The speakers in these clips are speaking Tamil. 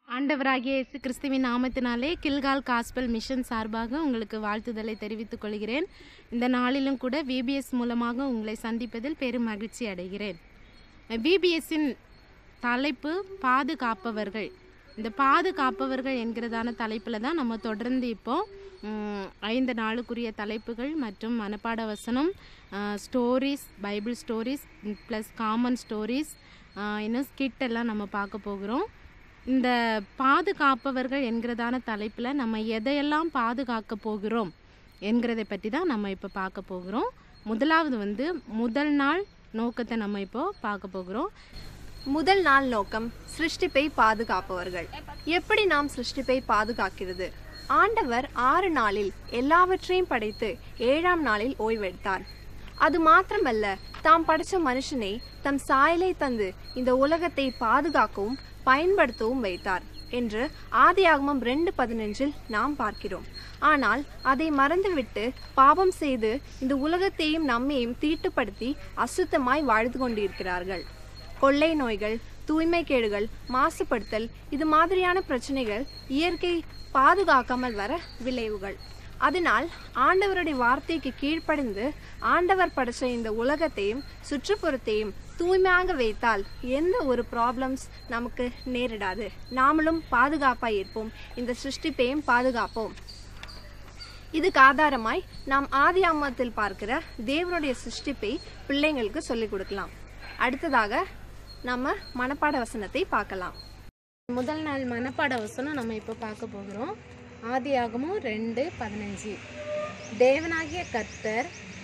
ஆண்டவராகிய இயேசு கிறிஸ்துவின் நாமத்தினாலே கில்கால் காஸ்பல் மிஷன் சார்பாக உங்களுக்கு வாழ்த்துதலை தெரிவித்துக் கொள்கிறேன் இந்த நாளிலும் கூட விபிஎஸ் மூலமாக உங்களை சந்திப்பதில் பெரும் மகிழ்ச்சி அடைகிறேன் விபிஎஸ்ஸின் தலைப்பு பாதுகாப்பவர்கள் இந்த பாதுகாப்பவர்கள் என்கிறதான தலைப்பில் தான் நம்ம தொடர்ந்து இப்போ ம், ஐந்து நாளுக்குரிய தலைப்புகள் மற்றும் மனப்பாட வசனம் stories Bible stories plus common stories இன்னும் ஸ்கிட் எல்லாம் நம்ம பார்க்க போகிறோம் இந்த பாதுகாப்பவர்கள் என்கிறதான தலைப்பில் நம்ம எதையெல்லாம் பாதுகாக்க போகிறோம் என்கிறதை பற்றி தான் நம்ம இப்போ பார்க்க போகிறோம் முதலாவது வந்து முதல் நாள் நோக்கத்தை நம்ம இப்போ பார்க்க போகிறோம் முதல் நாள் நோக்கம் சிருஷ்டிப்பை பாதுகாப்பவர்கள் எப்படி நாம் சிருஷ்டிப்பை பாதுகாக்கிறது ஆண்டவர் ஆறு நாளில் எல்லாவற்றையும் படைத்து ஏழாம் நாளில் ஓய்வெடுத்தார் அது மாத்திரமல்ல தாம் படைச்ச மனுஷனை தம் சாயலை தந்து இந்த உலகத்தை பாதுகாக்கவும் பயன்படுத்தவும் வைத்தார் என்று ஆதியாகமம் ரெண்டு பதினஞ்சில் நாம் பார்க்கிறோம் ஆனால் அதை மறந்துவிட்டு பாவம் செய்து இந்த உலகத்தையும் நம்மையும் தீட்டுப்படுத்தி அசுத்தமாய் வாழ்ந்து கொண்டிருக்கிறார்கள் கொள்ளை நோய்கள் தூய்மை கேடுகள் மாசுபடுத்தல் இது மாதிரியான பிரச்சனைகள் இயற்கை பாதுகாக்காமல் வர விளைவுகள் அதனால் ஆண்டவருடைய வார்த்தைக்கு கீழ்ப்படிந்து ஆண்டவர் படைச்ச இந்த உலகத்தையும் சுற்றுப்புறத்தையும் தூய்மையாக வைத்தால் எந்த ஒரு ப்ராப்ளம்ஸ் நமக்கு நேரிடாது நாமளும் பாதுகாப்பாய் இருப்போம் இந்த சிருஷ்டிப்பையும் பாதுகாப்போம் இதுக்கு ஆதாரமாய் நாம் ஆதி அம்மத்தில் பார்க்கிற தேவனுடைய சிருஷ்டிப்பை பிள்ளைங்களுக்கு சொல்லிக் கொடுக்கலாம் அடுத்ததாக நம்ம மனப்பாட வசனத்தை பார்க்கலாம் முதல் நாள் மனப்பாட வசனம் நம்ம இப்போ பார்க்க போகிறோம் ஆதியாகமும் ரெண்டு பதினஞ்சு தேவனாகிய கர்த்தர்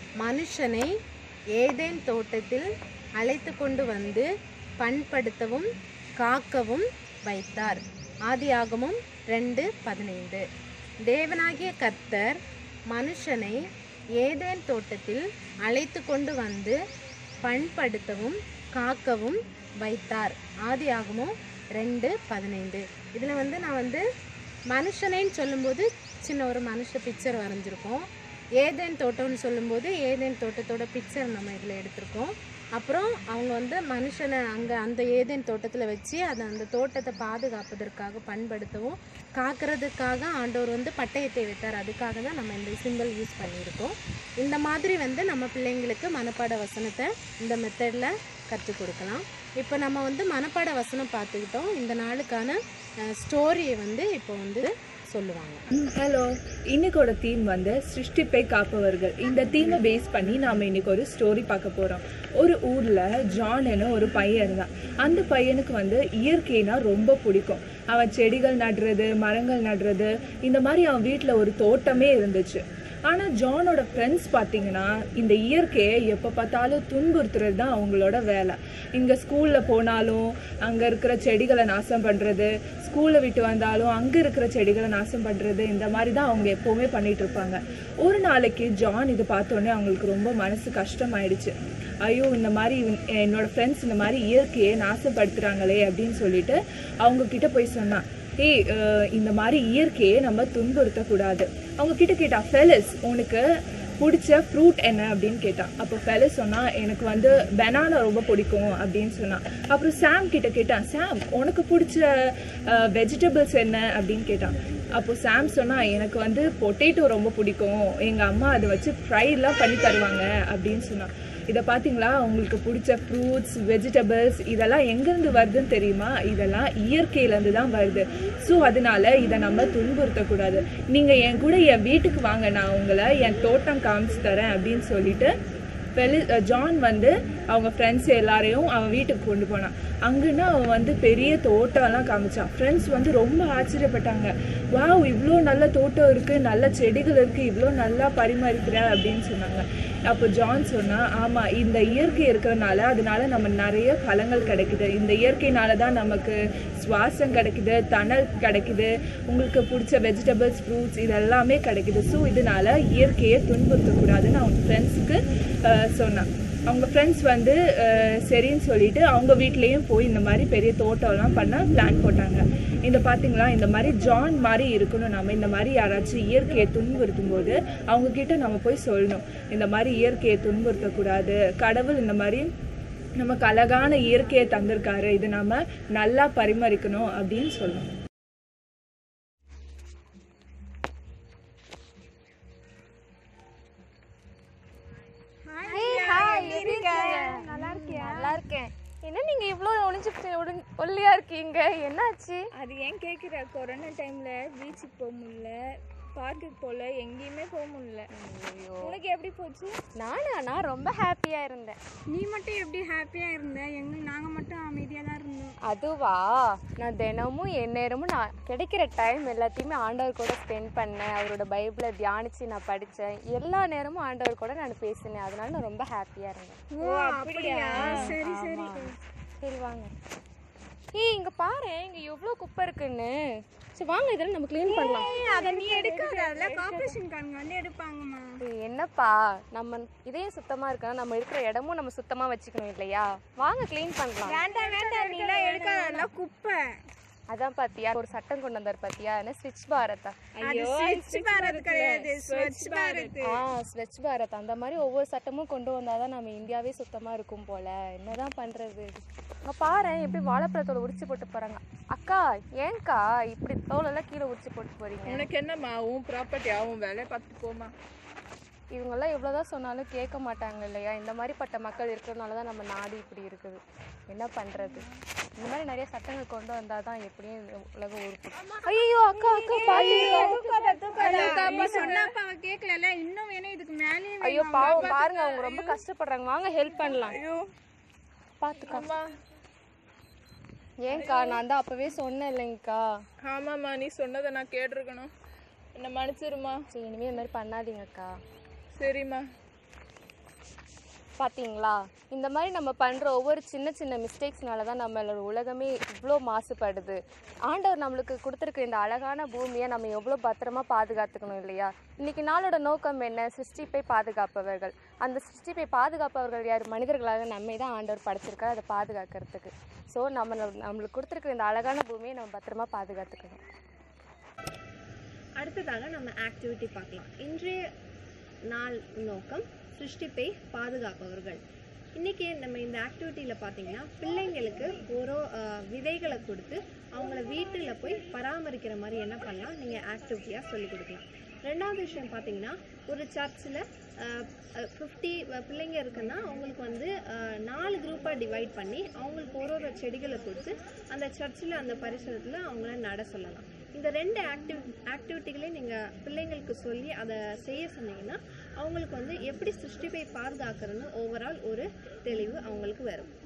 மனுஷனை ஏதேன் தோட்டத்தில் அழைத்து கொண்டு வந்து பண்படுத்தவும் காக்கவும் வைத்தார் ஆதியாகமும் ரெண்டு பதினைந்து தேவனாகிய கர்த்தர் மனுஷனை ஏதேன் தோட்டத்தில் அழைத்து கொண்டு வந்து பண்படுத்தவும் காக்கவும் வைத்தார் ஆதியாகமும் ரெண்டு பதினைந்து இதில் வந்து நான் வந்து மனுஷனேன்னு சொல்லும்போது சின்ன ஒரு மனுஷ பிக்சர் வரைஞ்சிருக்கோம் ஏதேன் தோட்டம்னு சொல்லும்போது ஏதேன் தோட்டத்தோட பிக்சர் நம்ம இதில் எடுத்திருக்கோம் அப்புறம் அவங்க வந்து மனுஷனை அங்கே அந்த ஏதேன் தோட்டத்தில் வச்சு அதை அந்த தோட்டத்தை பாதுகாப்பதற்காக பண்படுத்தவும் காக்கிறதுக்காக ஆண்டவர் வந்து பட்டயத்தை வைத்தார் அதுக்காக தான் நம்ம இந்த சிம்பிள் யூஸ் பண்ணியிருக்கோம் இந்த மாதிரி வந்து நம்ம பிள்ளைங்களுக்கு மனப்பாட வசனத்தை இந்த மெத்தடில் கற்றுக் கொடுக்கலாம் இப்போ நம்ம வந்து மனப்பாட வசனம் பார்த்துக்கிட்டோம் இந்த நாளுக்கான ஸ்டோரியை வந்து இப்போ வந்து சொல்லுவாங்க ஹலோ இன்னைக்கோட தீம் வந்து சிருஷ்டிப்பை காப்பவர்கள் இந்த தீமை பேஸ் பண்ணி நாம இன்னைக்கு ஒரு ஸ்டோரி பார்க்க போறோம் ஒரு ஊர்ல ஜான்னு ஒரு பையன் இருந்தான் அந்த பையனுக்கு வந்து இயற்கைனா ரொம்ப பிடிக்கும் அவன் செடிகள் நடுறது மரங்கள் நடுறது இந்த மாதிரி அவன் வீட்டில் ஒரு தோட்டமே இருந்துச்சு ஆனால் ஜானோட ஃப்ரெண்ட்ஸ் பார்த்தீங்கன்னா இந்த இயற்கையை எப்போ பார்த்தாலும் துன்புறுத்துறது தான் அவங்களோட வேலை இங்கே ஸ்கூலில் போனாலும் அங்கே இருக்கிற செடிகளை நாசம் பண்ணுறது ஸ்கூலை விட்டு வந்தாலும் அங்கே இருக்கிற செடிகளை நாசம் பண்ணுறது இந்த மாதிரி தான் அவங்க எப்போவுமே பண்ணிட்டு இருப்பாங்க ஒரு நாளைக்கு ஜான் இது பார்த்தோன்னே அவங்களுக்கு ரொம்ப மனசு கஷ்டமாயிடுச்சு ஐயோ இந்த மாதிரி இவன்- என்னோட ஃப்ரெண்ட்ஸ் இந்த மாதிரி இயற்கையை நாசப்படுத்துகிறாங்களே அப்படின்னு சொல்லிட்டு அவங்க கிட்ட போய் சொன்னான் ஏய் அஹ், இந்த மாதிரி இயற்கையை நம்ம துன்புறுத்தக்கூடாது அவங்க கிட்ட கேட்டா ஃபெலிஸ் உனக்கு பிடிச்ச ஃப்ரூட் என்ன அப்படின்னு கேட்டான் அப்போ ஃபெலிஸ் சொன்னா எனக்கு வந்து பெனானா ரொம்ப பிடிக்கும் அப்படின்னு சொன்னான் அப்புறம் சாம் கிட்ட கேட்டான் சாம் உனக்கு பிடிச்ச வெஜிடபிள்ஸ் என்ன அப்படின்னு கேட்டான் அப்போ சாம் சொன்னா எனக்கு வந்து பொட்டேட்டோ ரொம்ப பிடிக்கும் எங்க அம்மா அதை வச்சு ஃப்ரைலாம் பண்ணி தருவாங்க அப்படின்னு சொன்னான் இதை பார்த்தீங்களா உங்களுக்கு பிடிச்ச ஃப்ரூட்ஸ் வெஜிடபிள்ஸ் இதெல்லாம் எங்கேருந்து வருதுன்னு தெரியுமா இதெல்லாம் இயற்கையிலேருந்து தான் வருது ஸோ அதனால இதை நம்ம துன்புறுத்தக்கூடாது நீங்கள் என் கூட என் வீட்டுக்கு வாங்க நான் உங்களை என் தோட்டம் காமிச்சு தரேன் அப்படின்னு சொல்லிட்டு வெளி ஜான் வந்து அவங்க ஃப்ரெண்ட்ஸ் எல்லாரையும் அவன் வீட்டுக்கு கொண்டு போனான் அங்கன்னா அவன் வந்து பெரிய தோட்டம்லாம் காமிச்சான் ஃப்ரெண்ட்ஸ் வந்து ரொம்ப ஆச்சரியப்பட்டாங்க வாவ் இவ்வளோ நல்ல தோட்டம் இருக்குது நல்ல செடிகள் இருக்குது இவ்வளோ நல்லா பரிமாறிக்கிற அப்படின்னு சொன்னாங்க அப்போ ஜான் சொன்னா ஆமாம் இந்த இயற்கை இருக்கிறனால அதனால நம்ம நிறைய பழங்கள் கிடைக்குது இந்த இயற்கைனால தான் நமக்கு சுவாசம் கிடைக்குது தணல் கிடைக்குது உங்களுக்கு பிடிச்ச வெஜிடபிள்ஸ் ஃப்ரூட்ஸ் இதெல்லாமே கிடைக்குது ஸோ இதனால இயற்கையை துன்புறுத்தக்கூடாதுன்னு அவங்க ஃப்ரெண்ட்ஸுக்கு சொன்னான் அவங்க ஃப்ரெண்ட்ஸ் வந்து அஹ், சரின்னு சொல்லிட்டு அவங்க வீட்லேயும் போய் இந்த மாதிரி பெரிய தோட்டம்லாம் பண்ண பிளான் போட்டாங்க இந்த பார்த்தீங்களா இந்த மாதிரி ஜான் மாதிரி இருக்கணும் நம்ம இந்த மாதிரி யாராச்சும் இயற்கையை துன்புறுத்தும் போது அவங்க கிட்ட நம்ம போய் சொல்லணும் இந்த மாதிரி இயற்கையை துன்புறுத்தக்கூடாது கடவுள் இந்த மாதிரி நமக்கு அழகான இயற்கையை தந்திருக்காரு இது நாம நல்லா பரிமரிக்கணும் அப்படின்னு சொல்லணும் இவ்வளோ ஒளிஞ்சு ஒளி- ஒல்லியா இருக்கீங்க என்னாச்சு அது ஏன் கேட்குற கொரோனா டைமில் பீச்சுக்கு போக முடியல பார்க்குக்கு போகல எங்கேயுமே போக முடியல உனக்கு எப்படி போச்சு நானா நான் ரொம்ப ஹாப்பியா இருந்தேன் நீ மட்டும் எப்படி ஹாப்பியாக இருந்த எங்கள் நாங்கள் மட்டும் அமைதியாக தான் இருந்தோம் அதுவா நான் தினமும் எந்நேரமும் நான் கிடைக்கிற டைம் எல்லாத்தையுமே ஆண்டவர் கூட ஸ்பெண்ட் பண்ணேன் அவரோட பைபிளை தியானிச்சு நான் படித்தேன் எல்லா நேரமும் ஆண்டவர் கூட நான் பேசினேன் அதனால நான் ரொம்ப ஹாப்பியாக இருந்தேன் ஓ அப்படியா சரி சரி சரி வாங்க ஏய் இங்க பாரு இங்க எவ்வளோ குப்பை இருக்குன்னு சரி வாங்க இதெல்லாம் நம்ம க்ளீன் பண்ணலாம் அதை நீ எடுக்காத அதில் கார்பரேஷன்காரங்க வந்து எடுப்பாங்கம்மா ஏய், என்னப்பா நம்ம இதயம் சுத்தமா இருக்கணும் நம்ம இருக்கிற இடமும் நம்ம சுத்தமா வச்சுக்கணும் இல்லையா வாங்க க்ளீன் பண்ணலாம் வேண்டாம் வேண்டாம் நீலாம் எடுக்காத அதெல்லாம் குப்பை அதான் பாத்தியா ஒரு சட்டம் கொண்டு வந்தார் பாத்தியா என்ன ஸ்விட்ச் பாரதா அது ஸ்வச் பாரத் கிடையாது ஸ்வச் பாரத் ஆ ஸ்வச் பாரத் அந்த மாதிரி ஒவ்வொரு சட்டமும் கொண்டு வந்தாதான் நம்ம இந்தியாவே சுத்தமா இருக்கும் போல என்னதான் பண்றது அங்க பாரு எப்படி வாழைப்பழத்தோட உரிச்சு போட்டு போறாங்க அக்கா ஏன்க்கா இப்படி தோலெல்லாம் கீழே உரிச்சு போட்டு போறீங்க உனக்கு என்னம்மா உன் ப்ராப்பர்ட்டி ஆகும் வேலையை பார்த்துட்டு போமா இவங்கெல்லாம் எவ்வளோதான் சொன்னாலும் கேட்க மாட்டாங்க இல்லையா இந்த மாதிரிப்பட்ட மக்கள் இருக்கிறதுனால தான் நம்ம நாடு இப்படி இருக்குது என்ன பண்ணுறது இந்த மாதிரி நிறைய சட்டங்கள் கொண்டு வந்தால் தான் எப்படியும் இந்த உலகம் உருப்படும் ஐயோ அக்கா அக்கா பாத்து நீ சொன்னப்ப அவ கேட்கல இன்னும் வேணும் இதுக்கு மேலேயே ஐயோ பாவம் பாருங்க அவங்க ரொம்ப கஷ்டப்படுறாங்க வாங்க ஹெல்ப் பண்ணலாம் பார்த்துக்கா ஏன்க்கா நான் தான் அப்பவே சொன்னேன் இல்லைங்கக்கா ஆமாம்மா நீ சொன்னதை நான் கேட்டிருக்கணும் என்ன மன்னிச்சிருமா சரி இனிமேல் இந்த மாதிரி பண்ணாதீங்கக்கா சரிம்மா பாத்தீங்களா இந்த மாதிரி நம்ம பண்ணுற ஒவ்வொரு சின்ன சின்ன மிஸ்டேக்ஸ்னால தான் நம்மளோட உலகமே இவ்வளோ மாசுபடுது ஆண்டவர் நம்மளுக்கு கொடுத்துருக்க இந்த அழகான பூமியை நம்ம எவ்வளோ பத்திரமா பாதுகாத்துக்கணும் இல்லையா இன்னைக்கு நாளோட நோக்கம் என்ன சிருஷ்டிப்பை பாதுகாப்பவர்கள் அந்த சிருஷ்டிப்பை பாதுகாப்பவர்கள் யார் மனிதர்களாக நம்மை தான் ஆண்டவர் படைச்சிருக்காரு அதை பாதுகாக்கிறதுக்கு ஸோ நம்ம நம்மளுக்கு கொடுத்துருக்க இந்த அழகான பூமியை நம்ம பத்திரமா பாதுகாத்துக்கணும் அடுத்ததாக நம்ம ஆக்டிவிட்டி பார்க்கலாம் இன்றைய நாள் நோக்கம் சிருஷ்டிப்பை பாதுகாப்பவர்கள் இன்றைக்கி நம்ம இந்த ஆக்டிவிட்டியில் பார்த்தீங்கன்னா பிள்ளைங்களுக்கு ஒரு அஹ், விதைகளை கொடுத்து அவங்கள வீட்டில் போய் பராமரிக்கிற மாதிரி என்ன பண்ணலாம் நீங்கள் ஆக்டிவிட்டியாக சொல்லிக் கொடுக்கலாம் ரெண்டாவது விஷயம் பார்த்தீங்கன்னா ஒரு சர்ச்சில் ஃபிஃப்டி பிள்ளைங்க இருக்குன்னா அவங்களுக்கு வந்து அஹ், நாலு குரூப்பாக டிவைட் பண்ணி அவங்களுக்கு ஒரு ஒரு செடிகளை கொடுத்து அந்த சர்ச்சில் அந்த பரிசரத்தில் அவங்கள நட சொல்லலாம் இந்த ரெண்டு ஆக்டிவ் ஆக்டிவிட்டிகளையும் நீங்கள் பிள்ளைங்களுக்கு சொல்லி அதை செய்ய சொன்னீங்கன்னா அவங்களுக்கு வந்து எப்படி சிருஷ்டிப்பை பாதுகாக்கிறதுன்னு ஓவரால் ஒரு தெளிவு அவங்களுக்கு வரும்